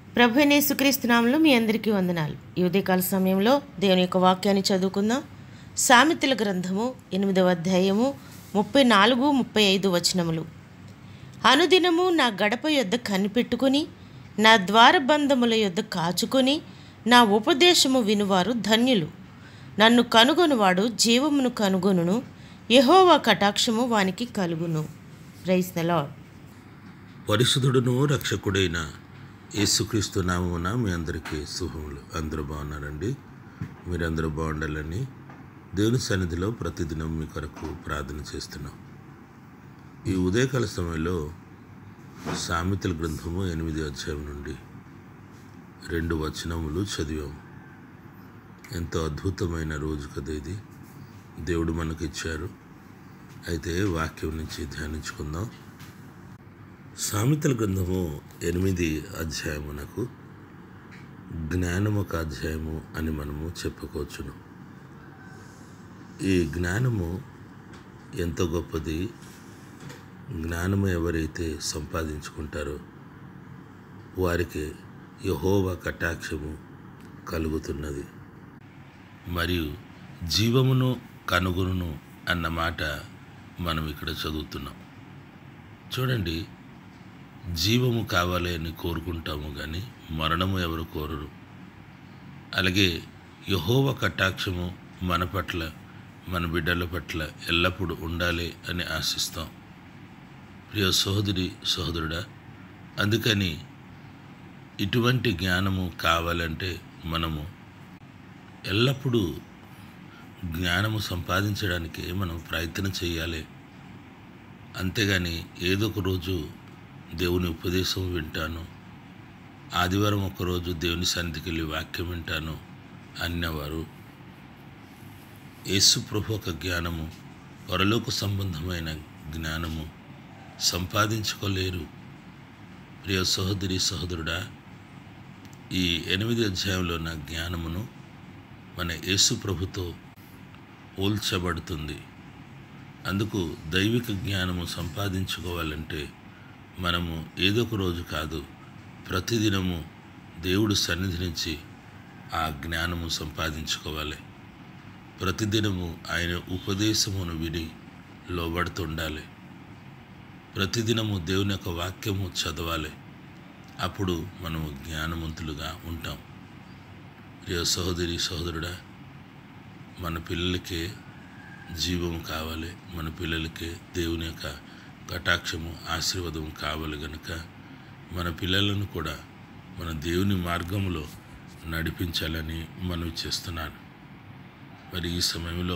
ప్రభు యేసుక్రీస్తునామంలో మీ అందరికీ వందనాలు ఈ ఉదయకాల సమయంలో దేవుని యొక్క వాక్యాన్ని చదువుకుందాం సామెతల గ్రంథము ఎనిమిదవ అధ్యాయము ముప్పై నాలుగు ముప్పై ఐదు వచనములు అనుదినము నా గడప యొద్ద కనిపెట్టుకుని నా ద్వారబంధముల యొద్ద కాచుకొని నా ఉపదేశము వినువారు ధన్యులు నన్ను కనుగొనువాడు జీవమును కనుగొనును యెహోవా కటాక్షము వానికి కలుగును ప్రైస్ ద లార్డ్ పరిశుద్ధుడును రక్షకుడైన యేసుక్రీస్తు నామమున మీ అందరికీ శుభములు అందరూ బాగున్నారండి మీరందరూ బాగుండాలని దేవుని సన్నిధిలో ప్రతిదినం మీ కొరకు ప్రార్థన చేస్తున్నాం ఈ ఉదయకాల సమయంలో సామెతల గ్రంథము ఎనిమిది అధ్యాయం నుండి రెండు వచనములు చదివాము ఎంతో అద్భుతమైన రోజు కదా ఇది దేవుడు మనకు ఇచ్చారు అయితే వాక్యం నుంచి ధ్యానించుకుందాం సామెతల గ్రంథము ఎనిమిది అధ్యాయమునకు జ్ఞానము ఒక అధ్యాయము అని మనము చెప్పుకోవచ్చును ఈ జ్ఞానము ఎంతో గొప్పది జ్ఞానము ఎవరైతే సంపాదించుకుంటారో వారికి యహోవ కటాక్షము కలుగుతున్నది మరియు జీవమును కనుగొనును అన్న మాట మనం ఇక్కడ చదువుతున్నాం చూడండి జీవము కావాలి అని కోరుకుంటాము కానీ మరణము ఎవరు కోరరు అలాగే యహోవ కటాక్షము మన పట్ల మన బిడ్డల పట్ల ఎల్లప్పుడూ ఉండాలి అని ఆశిస్తాం ప్రియ సహోదరి సహోదరుడా అందుకని ఇటువంటి జ్ఞానము కావాలంటే మనము ఎల్లప్పుడూ జ్ఞానము సంపాదించడానికి మనం ప్రయత్నం చేయాలి అంతేగాని ఏదో ఒక రోజు దేవుని ఉపదేశం వింటాను ఆదివారం ఒకరోజు దేవుని సన్నిధికి వెళ్ళి వాక్యం వింటాను అన్నవారు యేసు ప్రభు ఒక జ్ఞానము పరలోక సంబంధమైన జ్ఞానము సంపాదించుకోలేరు ప్రియ సహోదరి సహోదరుడా ఈ ఎనిమిది అధ్యాయంలో నా జ్ఞానమును మన యేసు ప్రభుతో పోల్చబడుతుంది అందుకు దైవిక జ్ఞానము సంపాదించుకోవాలంటే మనము ఏదో ఒక రోజు కాదు ప్రతిదినము దేవుడు సన్నిధి నుంచి ఆ జ్ఞానము సంపాదించుకోవాలి ప్రతిదినము ఆయన ఉపదేశమును విని లోబడుతుండాలి ప్రతిదినము దేవుని యొక్క వాక్యము చదవాలి అప్పుడు మనము జ్ఞానవంతులుగా ఉంటాం ప్రియ సహోదరి సహోదరుడా మన పిల్లలకే జీవం కావాలి మన పిల్లలకే దేవుని యొక్క కటాక్షము ఆశీర్వాదం కావాలి గనుక మన పిల్లలను కూడా మన దేవుని మార్గంలో నడిపించాలని మనవి చేస్తున్నాను మరి ఈ సమయంలో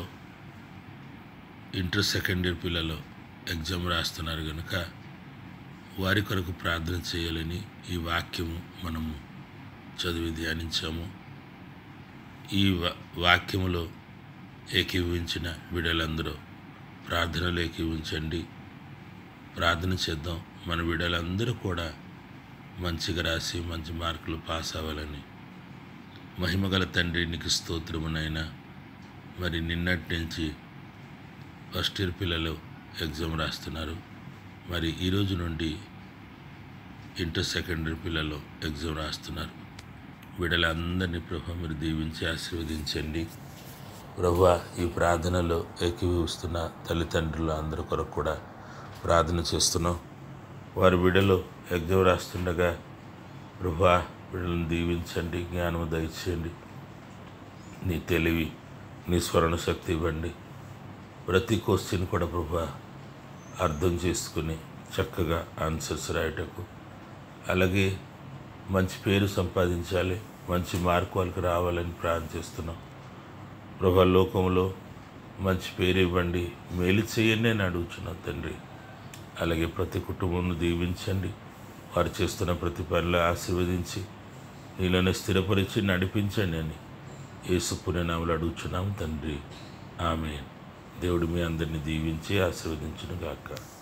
ఇంటర్ సెకండ్ ఇయర్ పిల్లలు ఎగ్జామ్ రాస్తున్నారు కనుక వారి కొరకు ప్రార్థన చేయాలని ఈ వాక్యము మనము చదివి ధ్యానించాము ఈ వా- వాక్యములో ఏకీభవించిన బిడ్డలందరూ ప్రార్థనలు ఏకీభవించండి ప్రార్థన చేద్దాం మన బిడ్డలందరూ కూడా మంచిగా రాసి మంచి మార్కులు పాస్ అవ్వాలని మహిమగల తండ్రి నీకు స్తోత్రమునైనా మరి నిన్నటి నుంచి ఫస్ట్ ఇయర్ పిల్లలు ఎగ్జామ్ రాస్తున్నారు మరి ఈరోజు నుండి ఇంటర్ సెకండరీ పిల్లలు ఎగ్జామ్ రాస్తున్నారు బిడ్డలందరినీ ప్రభు మీరు దీవించి ఆశీర్వదించండి ప్రభు ఈ ప్రార్థనలో ఏకీభవిస్తున్న తల్లిదండ్రులు అందరి కొరకు కూడా ప్రార్థన చేస్తున్నాం వారి బిడ్డలు ఎగ్జామ్ రాస్తుండగా ప్రభా బిడ్డలను దీవించండి జ్ఞానము దయచేయండి నీ తెలివి నీ స్మరణ శక్తి ఇవ్వండి ప్రతి క్వశ్చన్ కూడా ప్రభా అర్థం చేసుకుని చక్కగా ఆన్సర్స్ రాయటకు అలాగే మంచి పేరు సంపాదించాలి మంచి మార్కు వాళ్ళకి రావాలని ప్రార్థన చేస్తున్నాం ప్రభా లోకంలో మంచి పేరు ఇవ్వండి మేలు చేయండి అని అడుగుతున్నాం తండ్రి అలాగే ప్రతి కుటుంబం దీవించండి వారు చేస్తున్న ప్రతి పనిలో ఆశీర్వదించి నీలోనే స్థిరపరిచి నడిపించండి అని యేసు పుణ్యనాములు అడుగుచున్నాం తండ్రి ఆమె దేవుడు మీ అందరిని దీవించి ఆశీర్వదించును గాక